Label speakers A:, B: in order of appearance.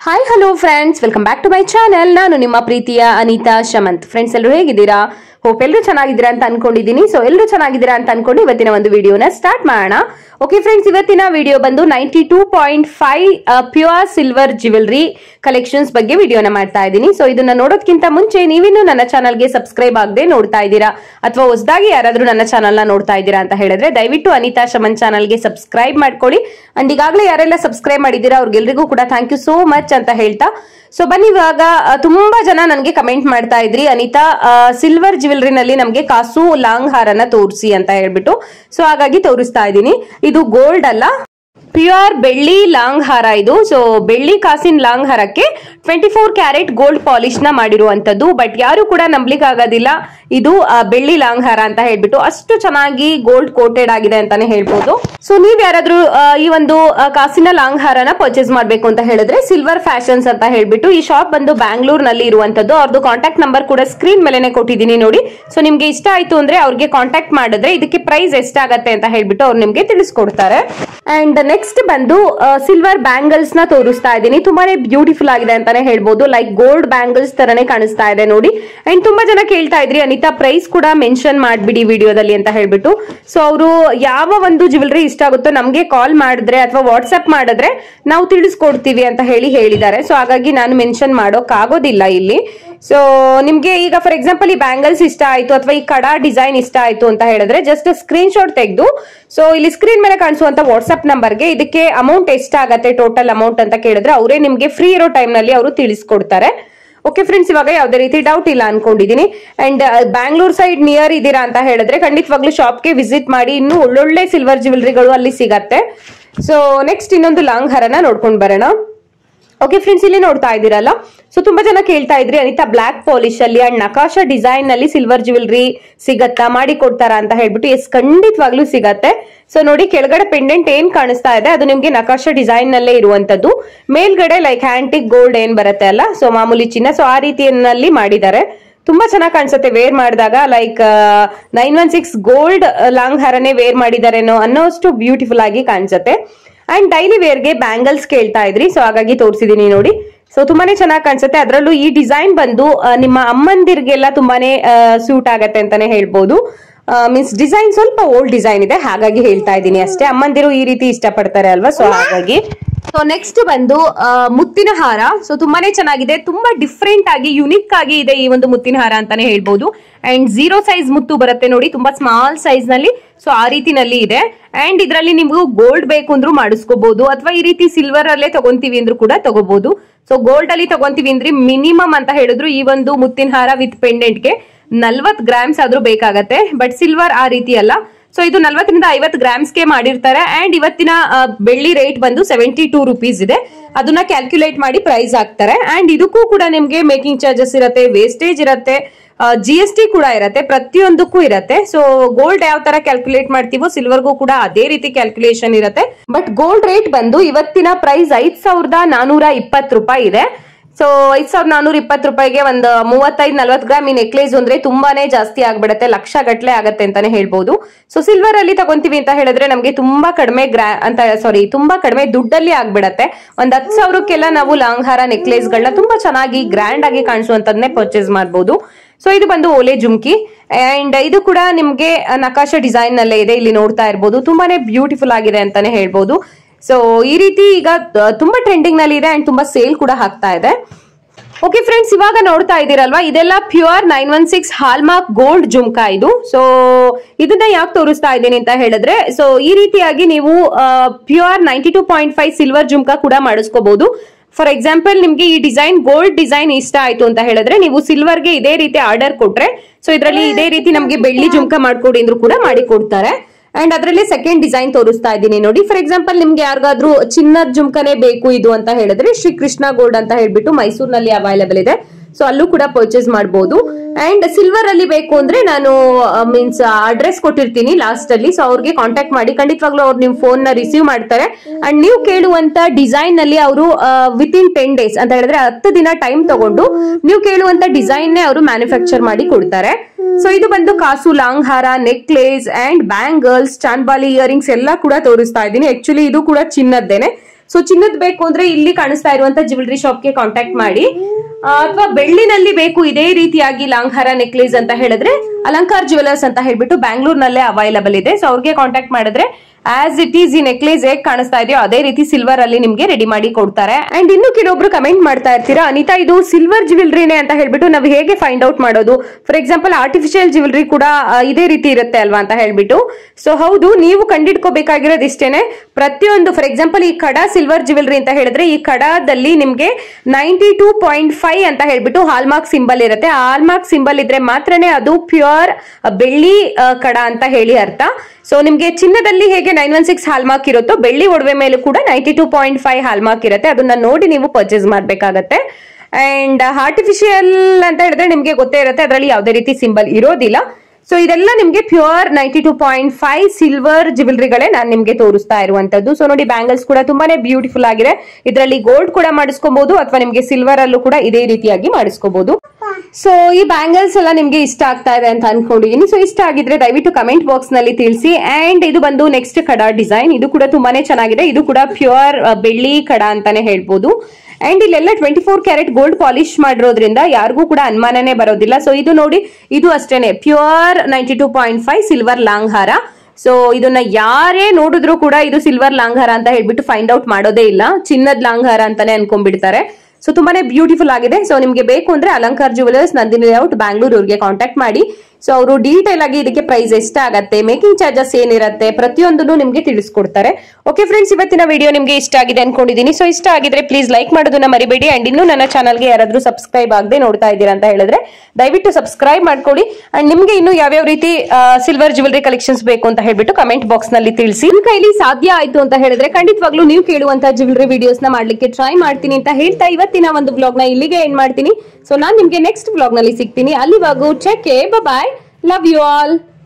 A: hi hello friends welcome back to my channel ನಾನು ನಿಮ್ಮ ಪ್ರೀತಿಯ ಅನಿತಾ ಶಮಂತ್ ಫ್ರೆಂಡ್ಸ್ ಎಲ್ಲರೂ ಹೇಗಿದ್ದೀರಾ ಹೋಪ್ ಎಲ್ಲರೂ ಚೆನ್ನಾಗಿದ್ದೀರಾ ಅಂತ ಅನ್ಕೊಂಡಿದ್ದೀನಿ ಸೊ ಎಲ್ಲರೂ ಚೆನ್ನಾಗಿದ್ದೀರಾ ಅಂತ ಅನ್ಕೊಂಡು ಇವತ್ತಿನ ಒಂದು ವಿಡಿಯೋನ ಸ್ಟಾರ್ಟ್ ಮಾಡೋಣ ಓಕೆ ಫ್ರೆಂಡ್ಸ್ ಇವತ್ತಿನ ವಿಡಿಯೋ ಬಂದು ninety two point five pure silver jewellery collections ಬಗ್ಗೆ ವಿಡಿಯೋನ ಮಾಡ್ತಾ ಇದ್ದೀನಿ ಸೊ ಇದನ್ನ ನೋಡೋದಕ್ಕಿಂತ ಮುಂಚೆ ನೀವಿನ್ನೂ ನನ್ನ ಚಾನಲ್ಗೆ ಸಬ್ಸ್ಕ್ರೈಬ್ ಆಗದೆ ನೋಡ್ತಾ ಇದ್ದೀರಾ ಅಥವಾ ಹೊಸದಾಗಿ ಯಾರಾದ್ರೂ ನನ್ನ ಚಾನಲ್ನ ನೋಡ್ತಾ ಇದ್ದೀರಾ ಅಂತ ಹೇಳಿದ್ರೆ ದಯವಿಟ್ಟು ಅನಿತಾ ಶಮನ್ ಚಾನಲ್ಗೆ ಸಬ್ಸ್ಕ್ರೈಬ್ ಮಾಡ್ಕೊಳ್ಳಿ ಅಂಡ್ ಈಗಾಗಲೇ ಯಾರೆಲ್ಲ ಸಬ್ಸ್ಕ್ರೈಬ್ ಮಾಡಿದ್ದೀರಾ ಅವ್ರಿಗೆಲ್ರಿಗೂ ಕೂಡ ಥ್ಯಾಂಕ್ ಯು ಸೋ ಮಚ್ ಅಂತ ಹೇಳ್ತಾ ಸೊ ಬನ್ನಿ ಇವಾಗ ಆ, ತುಂಬಾ ಜನ ನನಗೆ ಕಮೆಂಟ್ ಮಾಡ್ತಾ ಇದ್ರಿ ಅನಿತಾ ಸಿಲ್ವರ್ ಜ್ಯುವೆಲ್ರಿನಲ್ಲಿ ನಮಗೆ ಕಾಸು ಲಾಂಗ್ ಹಾರನ ತೋರಿಸಿ ಅಂತ ಹೇಳ್ಬಿಟ್ಟು ಸೊ ಹಾಗಾಗಿ ತೋರಿಸ್ತಾ ಇದ್ದೀನಿ ಇದು ಗೋಲ್ಡ್ ಅಲ್ಲ ಪ್ಯೂರ್ ಬೆಳ್ಳಿ ಲಾಂಗ್ ಹಾರ ಇದು ಸೊ ಬೆಳ್ಳಿ ಕಾಸಿನ ಲಾಂಗ್ ಹಾರಕ್ಕೆ twenty four carat gold polish ನ ಮಾಡಿರುವಂತದ್ದು ಬಟ್ ಯಾರು ಕೂಡ ನಂಬ್ಲಿಕ್ಕೆ ಆಗೋದಿಲ್ಲ ಇದು ಆ, ಬೆಳ್ಳಿ ಲಾಂಗ್ ಹಾರ ಅಂತ ಹೇಳ್ಬಿಟ್ಟು ಅಷ್ಟು ಚೆನ್ನಾಗಿ ಗೋಲ್ಡ್ ಕೋಟೆಡ್ ಆಗಿದೆ ಅಂತಾನೆ ಹೇಳ್ಬೋದು ಸೊ ನೀವ್ ಯಾರಾದ್ರೂ ಆ, ಈ ಒಂದು ಆ, ಕಾಸಿನ ಲಾಂಗ್ ಹಾರನ ಪರ್ಚೇಸ್ ಮಾಡ್ಬೇಕು ಅಂತ ಹೇಳಿದ್ರೆ ಸಿಲ್ವರ್ ಫ್ಯಾಷನ್ಸ್ ಅಂತ ಹೇಳ್ಬಿಟ್ಟು ಈ ಶಾಪ್ ಬಂದು ಬ್ಯಾಂಗ್ಳೂರ್ ನಲ್ಲಿ ಇರುವಂತದ್ದು ಅವ್ರದ್ದು ಕಾಂಟ್ಯಾಕ್ಟ್ ನಂಬರ್ ಕೂಡ ಸ್ಕ್ರೀನ್ ಮೇಲೆನೆ ಕೊಟ್ಟಿದ್ದೀನಿ ನೋಡಿ ಸೊ ನಿಮ್ಗೆ ಇಷ್ಟ ಆಯ್ತು ಅಂದ್ರೆ ಅವ್ರಿಗೆ ಕಾಂಟ್ಯಾಕ್ಟ್ ಮಾಡಿದ್ರೆ ಇದಕ್ಕೆ ಪ್ರೈಸ್ ಎಷ್ಟಾಗತ್ತೆ ಅಂತ ಹೇಳ್ಬಿಟ್ಟು ಅವ್ರು ನಿಮ್ಗೆ ತಿಳಿಸ್ಕೊಡ್ತಾರೆ ಅಂಡ್ ನೆಕ್ಸ್ಟ್ ಬಂದು ಸಿಲ್ವರ್ ಬ್ಯಾಂಗಲ್ಸ್ ನ ತೋರಿಸ್ತಾ ಇದ್ದೀನಿ ತುಂಬಾನೇ ಬ್ಯೂಟಿಫುಲ್ ಆಗಿದೆ ಅಂತಾನೆ ಹೇಳ್ಬೋದು ಲೈಕ್ ಗೋಲ್ಡ್ ಬ್ಯಾಂಗಲ್ಸ್ ತರನೇ ಕಾಣಿಸ್ತಾ ಇದೆ ನೋಡಿ ಅಂಡ್ ತುಂಬಾ ಜನ ಕೇಳ್ತಾ ಇದ್ರಿ ಅನಿತಾ ಪ್ರೈಸ್ ಕೂಡ ಮೆನ್ಷನ್ ಮಾಡ್ಬಿಡಿ ವಿಡಿಯೋದಲ್ಲಿ ಅಂತ ಹೇಳ್ಬಿಟ್ಟು ಸೊ ಅವರು ಯಾವ ಒಂದು ಜ್ಯುವೆಲ್ರಿ ಇಷ್ಟ ಆಗುತ್ತೋ ನಮ್ಗೆ ಕಾಲ್ ಮಾಡಿದ್ರೆ ಅಥವಾ ವಾಟ್ಸ್ಆಪ್ ಮಾಡಿದ್ರೆ ನಾವು ತಿಳಿಸ್ಕೊಡ್ತೀವಿ ಅಂತ ಹೇಳಿ ಹೇಳಿದ್ದಾರೆ ಸೊ ಹಾಗಾಗಿ ನಾನು ಮೆನ್ಷನ್ ಮಾಡೋಕ್ ಆಗೋದಿಲ್ಲ ಇಲ್ಲಿ ಸೊ ನಿಮ್ಗೆ ಈಗ ಫಾರ್ ಎಕ್ಸಾಂಪಲ್ ಈ ಬ್ಯಾಂಗಲ್ಸ್ ಇಷ್ಟ ಆಯ್ತು ಅಥವಾ ಈ ಕಡಾ ಡಿಸೈನ್ ಇಷ್ಟ ಆಯ್ತು ಅಂತ ಹೇಳಿದ್ರೆ ಜಸ್ಟ್ ಸ್ಕ್ರೀನ್ ಶಾಟ್ ತೆಗೆದು ಸೊ ಇಲ್ಲಿ ಸ್ಕ್ರೀನ್ ಮೇಲೆ ಕಾಣಿಸುವಂತ ವಾಟ್ಸ್ಆಪ್ ನಂಬರ್ಗೆ ಇದಕ್ಕೆ ಅಮೌಂಟ್ ಎಷ್ಟಾಗತ್ತೆ ಟೋಟಲ್ ಅಮೌಂಟ್ ಅಂತ ಕೇಳಿದ್ರೆ ಅವರೇ ನಿಮ್ಗೆ ಫ್ರೀ ಇರೋ ಟೈಮ್ ನಲ್ಲಿ ಅವರು ತಿಳಿಸ್ಕೊಡ್ತಾರೆ ಓಕೆ ಫ್ರೆಂಡ್ಸ್ ಇವಾಗ ಯಾವುದೇ ರೀತಿ ಡೌಟ್ ಇಲ್ಲ ಅನ್ಕೊಂಡಿದೀನಿ ಅಂಡ್ ಬ್ಯಾಂಗ್ಳೂರ್ ಸೈಡ್ ನಿಯರ್ ಇದ್ದೀರಾ ಅಂತ ಹೇಳಿದ್ರೆ ಖಂಡಿತವಾಗ್ಲೂ ಶಾಪ್ಗೆ ವಿಸಿಟ್ ಮಾಡಿ ಇನ್ನೂ ಒಳ್ಳೊಳ್ಳೆ ಸಿಲ್ವರ್ ಜ್ಯುವೆಲ್ರಿಗಳು ಅಲ್ಲಿ ಸಿಗತ್ತೆ ಸೊ ನೆಕ್ಸ್ಟ್ ಇನ್ನೊಂದು ಲಾಂಗ್ ಹಾರನ ನೋಡ್ಕೊಂಡು ಬರೋಣ ಓಕೆ ಫ್ರೆಂಡ್ಸ್ ಇಲ್ಲಿ ನೋಡ್ತಾ ಇದ್ದೀರಲ್ಲ ಸೊ ತುಂಬಾ ಜನ ಕೇಳ್ತಾ ಇದ್ರಿ ಅನಿತಾ ಬ್ಲಾಕ್ ಪಾಲಿಶ್ ಅಲ್ಲಿ ಅಂಡ್ ನಕಾಶ ಡಿಸೈನ್ ನಲ್ಲಿ ಸಿಲ್ವರ್ ಜ್ಯುವೆಲ್ರಿ ಸಿಗತ್ತಾ ಮಾಡಿ ಕೊಡ್ತಾರಾ ಅಂತ ಹೇಳ್ಬಿಟ್ಟು ಎಸ್ ಖಂಡಿತವಾಗ್ಲೂ ಸಿಗತ್ತೆ ಸೊ ನೋಡಿ ಕೆಳಗಡೆ ಪೆಂಡೆಂಟ್ ಏನ್ ಕಾಣಿಸ್ತಾ ಇದೆ ಅದು ನಿಮ್ಗೆ ನಕಾಶ ಡಿಸೈನ್ ನಲ್ಲೇ ಇರುವಂತದ್ದು ಮೇಲ್ಗಡೆ ಲೈಕ್ ಹ್ಯಾಂಟಿಕ್ ಗೋಲ್ಡ್ ಏನ್ ಬರುತ್ತೆ ಅಲ್ಲ ಸೊ ಮಾಮೂಲಿ ಚಿನ್ನ ಸೊ ಆ ರೀತಿಯಲ್ಲಿ ಮಾಡಿದ್ದಾರೆ ತುಂಬಾ ಚೆನ್ನಾಗಿ ಕಾಣಿಸುತ್ತೆ ವೇರ್ ಮಾಡಿದಾಗ like nine one six gold long ಹಾರನೇ ವೇರ್ ಮಾಡಿದಾರೇನೋ ಅನ್ನೋಷ್ಟು ಬ್ಯೂಟಿಫುಲ್ ಆಗಿ ಕಾಣಿಸುತ್ತೆ ಅಂಡ್ ಡೈಲಿ ವೇರ್ಗೆ ಬ್ಯಾಂಗಲ್ಸ್ ಕೇಳ್ತಾ ಇದ್ರಿ ಸೊ ಹಾಗಾಗಿ ತೋರಿಸಿದೀನಿ ನೋಡಿ ಸೊ ತುಂಬಾನೇ ಚೆನ್ನಾಗಿ ಕಾಣಿಸುತ್ತೆ ಅದರಲ್ಲೂ ಈ ಡಿಸೈನ್ ಬಂದು ಆ, ನಿಮ್ಮ ಅಮ್ಮಂದಿರ್ಗೆಲ್ಲ ತುಂಬಾನೇ ಸೂಟ್ ಆಗತ್ತೆ ಅಂತಾನೆ ಹೇಳ್ಬೋದು ಮೀನ್ಸ್ ಡಿಸೈನ್ ಸ್ವಲ್ಪ ಓಲ್ಡ್ ಡಿಸೈನ್ ಇದೆ ಹಾಗಾಗಿ ಹೇಳ್ತಾ ಇದ್ದೀನಿ ಅಷ್ಟೇ ಅಮ್ಮಂದಿರು ಈ ರೀತಿ ಇಷ್ಟಪಡ್ತಾರೆ ಅಲ್ವಾ ಸೊ ಹಾಗಾಗಿ ಸೊ ನೆಕ್ಸ್ಟ್ ಬಂದು ಆ, ಮುತ್ತಿನ ಹಾರ ಸೊ ತುಂಬಾನೇ ಚೆನ್ನಾಗಿದೆ ತುಂಬಾ ಡಿಫ್ರೆಂಟ್ ಆಗಿ ಯುನಿಕ್ ಆಗಿ ಇದೆ ಈ ಒಂದು ಮುತ್ತಿನ ಹಾರ ಅಂತಾನೆ ಹೇಳ್ಬೋದು ಅಂಡ್ ಝೀರೋ ಸೈಜ್ ಮುತ್ತು ಬರುತ್ತೆ ನೋಡಿ ತುಂಬಾ ಸ್ಮಾಲ್ ಸೈಜ್ ನಲ್ಲಿ ಸೊ ಆ ರೀತಿನಲ್ಲಿ ಇದೆ ಅಂಡ್ ಇದರಲ್ಲಿ ನಿಮ್ಗೂ ಗೋಲ್ಡ್ ಬೇಕು ಅಂದ್ರೂ ಮಾಡಿಸ್ಕೋಬಹುದು ಅಥವಾ ಈ ರೀತಿ ಸಿಲ್ವರ್ ಅಲ್ಲೇ ತಗೊಂತೀವಿ ಅಂದ್ರೂ ಕೂಡ ತಗೋಬಹುದು ಸೊ ಗೋಲ್ಡ್ ಅಲ್ಲಿ ತಗೊಂತೀವಿ ಅಂದ್ರೆ ಮಿನಿಮಮ್ ಅಂತ ಹೇಳಿದ್ರು ಈ ಒಂದು ಮುತ್ತಿನ ಹಾರ ವಿತ್ ಪೆಂಡೆಂಟ್ಗೆ ನಲ್ವತ್ ಗ್ರಾಮ್ಸ್ ಆದ್ರೂ ಬೇಕಾಗತ್ತೆ ಬಟ್ ಸಿಲ್ವರ್ ಆ ರೀತಿ ಅಲ್ಲ ಸೊ ಇದು ನಲ್ವತ್ತರಿಂದ ಐವತ್ತು ಗ್ರಾಮ್ಸ್ಗೆ ಮಾಡಿರ್ತಾರೆ ಅಂಡ್ ಇವತ್ತಿನ ಆ, ಬೆಳ್ಳಿ ರೇಟ್ ಬಂದು ಸೆವೆಂಟಿ ಟೂ ರುಪೀಸ್ ಇದೆ ಅದನ್ನ ಕ್ಯಾಲ್ಕ್ಯುಲೇಟ್ ಮಾಡಿ ಪ್ರೈಸ್ ಹಾಕ್ತಾರೆ ಅಂಡ್ ಇದಕ್ಕೂ ಕೂಡ ನಿಮ್ಗೆ ಮೇಕಿಂಗ್ ಚಾರ್ಜಸ್ ಇರುತ್ತೆ ವೇಸ್ಟೇಜ್ ಇರುತ್ತೆ ಜಿ ಎಸ್ ಟಿ ಕೂಡ ಇರುತ್ತೆ ಪ್ರತಿಯೊಂದಕ್ಕೂ ಇರುತ್ತೆ ಸೊ ಗೋಲ್ಡ್ ಯಾವ ತರ ಕ್ಯಾಲ್ಕುಲೇಟ್ ಮಾಡ್ತೀವೋ ಸಿಲ್ವರ್ಗೂ ಕೂಡ ಅದೇ ರೀತಿ ಕ್ಯಾಲ್ಕುಲೇಷನ್ ಇರುತ್ತೆ ಬಟ್ ಗೋಲ್ಡ್ ರೇಟ್ ಬಂದು ಇವತ್ತಿನ ಪ್ರೈಸ್ ಐದ್ ಸಾವಿರದ ನಾನೂರ ಇಪ್ಪತ್ತು ರೂಪಾಯಿ ಇದೆ ಸೊ ಐದ್ ಸಾವಿರದ ನಾನೂರ ಇಪ್ಪತ್ತು ರೂಪಾಯಿಗೆ ಒಂದು ಮೂವತ್ತೈದು ನಲ್ವತ್ತು ಗ್ರಾಮ್ ಈ ನೆಕ್ಲೇಸ್ ಅಂದ್ರೆ ತುಂಬಾನೇ ಜಾಸ್ತಿ ಆಗ್ಬಿಡತ್ತೆ ಲಕ್ಷ ಗಟ್ಲೆ ಆಗತ್ತೆ ಅಂತಾನೆ ಹೇಳ್ಬೋದು ಸೊ ಸಿಲ್ವರ್ ಅಲ್ಲಿ ತಗೊಂತೀವಿ ಅಂತ ಹೇಳಿದ್ರೆ ನಮ್ಗೆ ತುಂಬಾ ಕಡಿಮೆ ಗ್ರಾ ಅಂತ ಸಾರಿ ತುಂಬಾ ಕಡಿಮೆ ದುಡ್ಡಲ್ಲಿ ಆಗ್ಬಿಡತ್ತೆ ಒಂದ್ ಹತ್ತು ಸಾವಿರಕ್ಕೆಲ್ಲ ನಾವು ಲಾಂಗ್ ಹಾರ ನೆಕ್ಲೇಸ್ ಗಳನ್ನ ತುಂಬಾ ಚೆನ್ನಾಗಿ ಗ್ರ್ಯಾಂಡ್ ಆಗಿ ಕಾಣಿಸುವಂತದ್ನೇ ಪರ್ಚೇಸ್ ಮಾಡಬಹುದು ಸೊ ಇದು ಬಂದು ಓಲೆ ಜುಮ್ಕಿ ಅಂಡ್ ಇದು ಕೂಡ ನಿಮ್ಗೆ ನಕಾಶ ಡಿಸೈನ್ ನಲ್ಲೇ ಇದೆ ಇಲ್ಲಿ ನೋಡ್ತಾ ಇರ್ಬೋದು ತುಂಬಾನೇ ಬ್ಯೂಟಿಫುಲ್ ಆಗಿದೆ ಅಂತಾನೆ ಹೇಳ್ಬೋದು ಸೊ ಈ ರೀತಿ ಈಗ ತ- ತುಂಬಾ ಟ್ರೆಂಡಿಂಗ್ ನಲ್ಲಿ ಇದೆ ಅಂಡ್ ತುಂಬಾ ಸೇಲ್ ಕೂಡ ಆಗ್ತಾ ಇದೆ ಓಕೆ ಫ್ರೆಂಡ್ಸ್ ಇವಾಗ ನೋಡ್ತಾ ಇದ್ದೀರಲ್ವಾ ಇದೆಲ್ಲ pure nine one six hallmark gold jhumka ಇದು ಸೊ ಇದನ್ನ ಯಾಕೆ ತೋರಿಸ್ತಾ ಇದ್ದೀನಿ ಅಂತ ಹೇಳಿದ್ರೆ ಸೊ ಈ ರೀತಿಯಾಗಿ ನೀವು pure ninety two point five silver jhumka ಕೂಡ ಮಾಡಿಸ್ಕೋಬಹುದು ಫಾರ್ ಎಕ್ಸಾಂಪಲ್ ನಿಮ್ಗೆ ಈ ಡಿಸೈನ್ ಗೋಲ್ಡ್ ಡಿಸೈನ್ ಇಷ್ಟ ಆಯ್ತು ಅಂತ ಹೇಳಿದ್ರೆ ನೀವು ಸಿಲ್ವರ್ಗೆ ಇದೇ ರೀತಿ ಆರ್ಡರ್ ಕೊಟ್ರೆ ಸೊ ಇದರಲ್ಲಿ ಇದೇ ರೀತಿ ನಮ್ಗೆ ಬೆಳ್ಳಿ ಜುಮ್ಕಾ ಮಾಡ್ಕೊಡಿ ಅಂದ್ರೂ ಕೂಡ ಮಾಡಿ ಕೊಡ್ತಾರೆ ಅಂಡ್ ಅದರಲ್ಲಿ ಸೆಕೆಂಡ್ ಡಿಸೈನ್ ತೋರಿಸ್ತಾ ಇದ್ದೀನಿ ನೋಡಿ ಫಾರ್ ಎಕ್ಸಾಂಪಲ್ ನಿಮ್ಗೆ ಯಾರಿಗಾದ್ರೂ ಚಿನ್ನದ ಜುಮ್ಕನೆ ಬೇಕು ಇದು ಅಂತ ಹೇಳಿದ್ರೆ ಶ್ರೀ ಕೃಷ್ಣ ಗೋಲ್ಡ್ ಅಂತ ಹೇಳ್ಬಿಟ್ಟು ಮೈಸೂರಿನಲ್ಲಿ ಅವೈಲೇಬಲ್ ಇದೆ ಸೊ ಅಲ್ಲೂ ಕೂಡ ಪರ್ಚೇಸ್ ಮಾಡಬಹುದು ಅಂಡ್ ಸಿಲ್ವರ್ ಅಲ್ಲಿ ಬೇಕು ಅಂದ್ರೆ ನಾನು ಮೀನ್ಸ್ ಅಡ್ರೆಸ್ ಕೊಟ್ಟಿರ್ತೀನಿ ಲಾಸ್ಟ್ ಅಲ್ಲಿ ಸೊ ಅವ್ರಿಗೆ ಕಾಂಟ್ಯಾಕ್ಟ್ ಮಾಡಿ ಖಂಡಿತವಾಗ್ಲೂ ಅವ್ರು ನಿಮ್ ಫೋನ್ ನ ರಿಸೀವ್ ಮಾಡ್ತಾರೆ ಅಂಡ್ ನೀವು ಕೇಳುವಂತ ಡಿಸೈನ್ ನಲ್ಲಿ ಅವರು ವಿತ್ ಇನ್ ಟೆನ್ ಡೇಸ್ ಅಂತ ಹೇಳಿದ್ರೆ ಹತ್ತು ದಿನ ಟೈಮ್ ತಗೊಂಡು ನೀವು ಕೇಳುವಂತ ಡಿಸೈನ್ ನೇ ಅವರು ಮ್ಯಾನುಫ್ಯಾಕ್ಚರ್ ಮಾಡಿ ಕೊಡ್ತಾರೆ ಸೊ ಇದು ಬಂದು ಕಾಸು ಲಾಂಗ್ ಹಾರ necklace and bangles chandbali earrings ಎಲ್ಲ ಕೂಡ ತೋರಿಸ್ತಾ ಇದ್ದೀನಿ ಆಕ್ಚುಲಿ ಇದು ಕೂಡ ಚಿನ್ನದ್ದೇನೆ ಸೊ ಚಿನ್ನದ್ ಬೇಕು ಅಂದ್ರೆ ಇಲ್ಲಿ ಕಾಣಿಸ್ತಾ ಇರುವಂತ ಜ್ಯುವೆಲ್ರಿ ಶಾಪ್ಗೆ ಕಾಂಟ್ಯಾಕ್ಟ್ ಮಾಡಿ ಅಥವಾ ಬೆಳ್ಳಿನಲ್ಲಿ ಬೇಕು ಇದೇ ರೀತಿಯಾಗಿ ಲಾಂಗ್ ಹಾರ ನೆಕ್ಲೇಸ್ ಅಂತ ಹೇಳಿದ್ರೆ ಅಲಂಕಾರ್ ಜ್ಯುವೆಲರ್ಸ್ ಅಂತ ಹೇಳ್ಬಿಟ್ಟು ಬ್ಯಾಂಗ್ಳೂರ್ನಲ್ಲೇ ಅವೈಲಬಲ್ ಇದೆ ಸೊ ಅವ್ರಿಗೆ ಕಾಂಟ್ಯಾಕ್ಟ್ ಮಾಡಿದ್ರೆ ಆಸ್ ಇಟ್ ಈಸ್ ಈ ನೆಕ್ಲೇಸ್ ಹೇಗ್ ಕಾಣಿಸ್ತಾ ಇದೆಯೋ ಅದೇ ರೀತಿ ಸಿಲ್ವರ್ ಅಲ್ಲಿ ನಿಮ್ಗೆ ರೆಡಿ ಮಾಡಿ ಕೊಡ್ತಾರೆ ಅಂಡ್ ಇನ್ನು ಕೆಲವೊಬ್ರು ಕಮೆಂಟ್ ಮಾಡ್ತಾ ಇರ್ತೀರಾ ಅನಿತಾ ಇದು ಸಿಲ್ವರ್ ಜ್ಯುವೆಲ್ರಿನೇ ಅಂತ ಹೇಳ್ಬಿಟ್ಟು ನಾವು ಹೇಗೆ ಫೈಂಡ್ ಔಟ್ ಮಾಡೋದು ಫಾರ್ ಎಕ್ಸಾಂಪಲ್ ಆರ್ಟಿಫಿಷಿಯಲ್ ಜ್ಯುವೆಲ್ರಿ ಕೂಡ ಆ, ಇದೇ ರೀತಿ ಇರುತ್ತೆ ಅಲ್ವಾ ಅಂತ ಹೇಳ್ಬಿಟ್ಟು ಸೊ ಹೌದು ನೀವು ಕಂಡಿಡ್ಕೋಬೇಕಾಗಿರೋದು ಇಷ್ಟೇನೆ ಪ್ರತಿಯೊಂದು ಫಾರ್ ಎಕ್ಸಾಂಪಲ್ ಈ ಕಡ ಸಿಲ್ವರ್ ಜ್ಯುವೆಲ್ರಿ ಅಂತ ಹೇಳಿದ್ರೆ ಈ ಕಡದಲ್ಲಿ ನಿಮ್ಗೆ ನೈಂಟಿ ಟೂ ಪಾಯಿಂಟ್ ಫೈವ್ ಅಂತ ಹೇಳ್ಬಿಟ್ಟು ಹಾಲ್ಮಾರ್ಕ್ ಸಿಂಬಲ್ ಇರುತ್ತೆ ಆ ಹಾಲ್ಮಾರ್ಕ್ ಸಿಂಬಲ್ ಇದ್ರೆ ಮಾತ್ರನೇ ಅದು ಪ್ಯೂರ್ ಬೆಳ್ಳಿ ಆ, ಕಡ ಅಂತ ಹೇಳಿ ಅರ್ಥ ಸೊ ನಿಮ್ಗೆ ಚಿನ್ನದಲ್ಲಿ ಹೇಗೆ ನೈನ್ ಒನ್ ಸಿಕ್ಸ್ ಹಾಲ್ಮಾರ್ಕ್ ಇರುತ್ತೋ ಬೆಳ್ಳಿ ಒಡವೆ ಮೇಲೂ ಕೂಡ ninety two point five hallmark ಇರುತ್ತೆ ಅದನ್ನ ನೋಡಿ ನೀವು ಪರ್ಚೇಸ್ ಮಾಡ್ಬೇಕಾಗತ್ತೆ ಅಂಡ್ ಆರ್ಟಿಫಿಷಿಯಲ್ ಅಂತ ಹೇಳಿದ್ರೆ ನಿಮ್ಗೆ ಗೊತ್ತೇ ಇರುತ್ತೆ ಅದರಲ್ಲಿ ಯಾವುದೇ ರೀತಿ ಸಿಂಬಲ್ ಇರೋದಿಲ್ಲ ಸೊ ಇದೆಲ್ಲ ನಿಮ್ಗೆ pure ninety two point five silver ಜ್ಯುವೆಲ್ರಿಗಳೇ ನಾನು ನಿಮ್ಗೆ ತೋರಿಸ್ತಾ ಇರುವಂತದ್ದು ಸೊ ನೋಡಿ ಬ್ಯಾಂಗಲ್ಸ್ ಕೂಡ ತುಂಬಾನೇ ಬ್ಯೂಟಿಫುಲ್ ಆಗಿದೆ ಇದರಲ್ಲಿ ಗೋಲ್ಡ್ ಕೂಡ ಮಾಡಿಸ್ಕೋಬಹುದು ಅಥವಾ ನಿಮ್ಗೆ ಸಿಲ್ವರ್ ಅಲ್ಲೂ ಕೂಡ ಇದೇ ರೀತಿಯಾಗಿ ಮಾಡಿಸ್ಕೋಬಹುದು ಸೊ ಈ ಬ್ಯಾಂಗಲ್ಸ್ ಎಲ್ಲ ನಿಮ್ಗೆ ಇಷ್ಟ ಆಗ್ತಾ ಇದೆ ಅಂತ ಅನ್ಕೊಂಡಿದೀನಿ ಸೊ ಇಷ್ಟ ಆಗಿದ್ರೆ ದಯವಿಟ್ಟು ಕಮೆಂಟ್ ಬಾಕ್ಸ್ ನಲ್ಲಿ ತಿಳಿಸಿ ಅಂಡ್ ಇದು ಬಂದು ನೆಕ್ಸ್ಟ್ ಕಡ ಡಿಸೈನ್ ಇದು ಕೂಡ ತುಂಬಾನೇ ಚೆನ್ನಾಗಿದೆ ಇದು ಕೂಡ ಪ್ಯೂರ್ ಬೆಳ್ಳಿ ಕಡ ಅಂತಾನೆ ಹೇಳ್ಬೋದು ಅಂಡ್ ಇಲ್ಲೆಲ್ಲ twenty four carat gold polish ಮಾಡಿರೋದ್ರಿಂದ ಯಾರಿಗೂ ಕೂಡ ಅನುಮಾನನೇ ಬರೋದಿಲ್ಲ ಸೊ ಇದು ನೋಡಿ ಇದು ಅಷ್ಟೇನೆ pure ninety two point five silver long ಹಾರ ಸೊ ಇದನ್ನ ಯಾರೇ ನೋಡಿದ್ರು ಕೂಡ ಇದು ಸಿಲ್ವರ್ ಲಾಂಗ್ ಹಾರ ಅಂತ ಹೇಳ್ಬಿಟ್ಟು ಫೈಂಡ್ ಔಟ್ ಮಾಡೋದೇ ಇಲ್ಲ ಚಿನ್ನದ ಲಾಂಗ್ ಹಾರ ಅಂತಾನೆ ಅನ್ಕೊಂಡ್ಬಿಡ್ತಾರೆ ಸೊ ತುಂಬಾನೇ ಬ್ಯೂಟಿಫುಲ್ ಆಗಿದೆ ಸೊ ನಿಮ್ಗೆ ಬೇಕು ಅಂದ್ರೆ ಅಲಂಕಾರ್ ಜ್ಯುವೆಲರ್ಸ್ ನಂದಿನಿ ಲೇಔಟ್ ಬ್ಯಾಂಗ್ಳೂರ್ ಅವ್ರಿಗೆ ಕಾಂಟ್ಯಾಕ್ಟ್ ಮಾಡಿ ಸೊ ಅವರು ಡೀಟೇಲ್ ಆಗಿ ಇದಕ್ಕೆ ಪ್ರೈಸ್ ಎಷ್ಟಾಗತ್ತೆ ಮೇಕಿಂಗ್ ಚಾರ್ಜಸ್ ಏನಿರತ್ತೆ ಪ್ರತಿಯೊಂದನ್ನು ನಿಮ್ಗೆ ತಿಳಿಸ್ಕೊಡ್ತಾರೆ ಓಕೆ ಫ್ರೆಂಡ್ಸ್ ಇವತ್ತಿನ ವಿಡಿಯೋ ನಿಮ್ಗೆ ಇಷ್ಟ ಆಗಿದೆ ಅನ್ಕೊಂಡಿದೀನಿ ಸೊ ಇಷ್ಟ ಆಗಿದ್ರೆ ಪ್ಲೀಸ್ ಲೈಕ್ ಮಾಡೋದನ್ನ ಮರಿಬೇಡಿ ಅಂಡ್ ಇನ್ನು ನನ್ನ ಚಾನಲ್ಗೆ ಯಾರಾದ್ರೂ ಸಬ್ಸ್ಕ್ರೈಬ್ ಆಗದೆ ನೋಡ್ತಾ ಇದ್ದೀರಾ ಅಂತ ಹೇಳಿದ್ರೆ ದಯವಿಟ್ಟು ಸಬ್ಸ್ಕ್ರೈಬ್ ಮಾಡ್ಕೊಳ್ಳಿ ಅಂಡ್ ನಿಮ್ಗೆ ಇನ್ನು ಯಾವ್ಯಾವ ರೀತಿ ಸಿಲ್ವರ್ ಜ್ಯುವೆಲ್ರಿ ಕಲೆಕ್ಷನ್ಸ್ ಬೇಕು ಅಂತ ಹೇಳ್ಬಿಟ್ಟು ಕಮೆಂಟ್ ಬಾಕ್ಸ್ ನಲ್ಲಿ ತಿಳಿಸಿ ನಿಮ್ ಕೈಲಿ ಸಾಧ್ಯ ಆಯ್ತು ಅಂತ ಹೇಳಿದ್ರೆ ಖಂಡಿತವಾಗ್ಲೂ ನೀವು ಕೇಳುವಂತ ಜ್ಯುವೆಲ್ರಿ ವಿಡಿಯೋಸ್ ನ ಮಾಡ್ಲಿಕ್ಕೆ ಟ್ರೈ ಮಾಡ್ತೀನಿ ಅಂತ ಹೇಳ್ತಾ ಇವತ್ತಿನ ಒಂದು ಬ್ಲಾಗ್ ನ ಇಲ್ಲಿಗೆ ಎಂಡ್ ಮಾಡ್ತೀನಿ ಸೊ ನಾನ್ ನಿಮ್ಗೆ ನೆಕ್ಸ್ಟ್ ಬ್ಲಾಗ್ ನಲ್ಲಿ ಸಿಗ್ತೀನಿ ಅಲ್ಲಿವಾಗೂ check bye love you all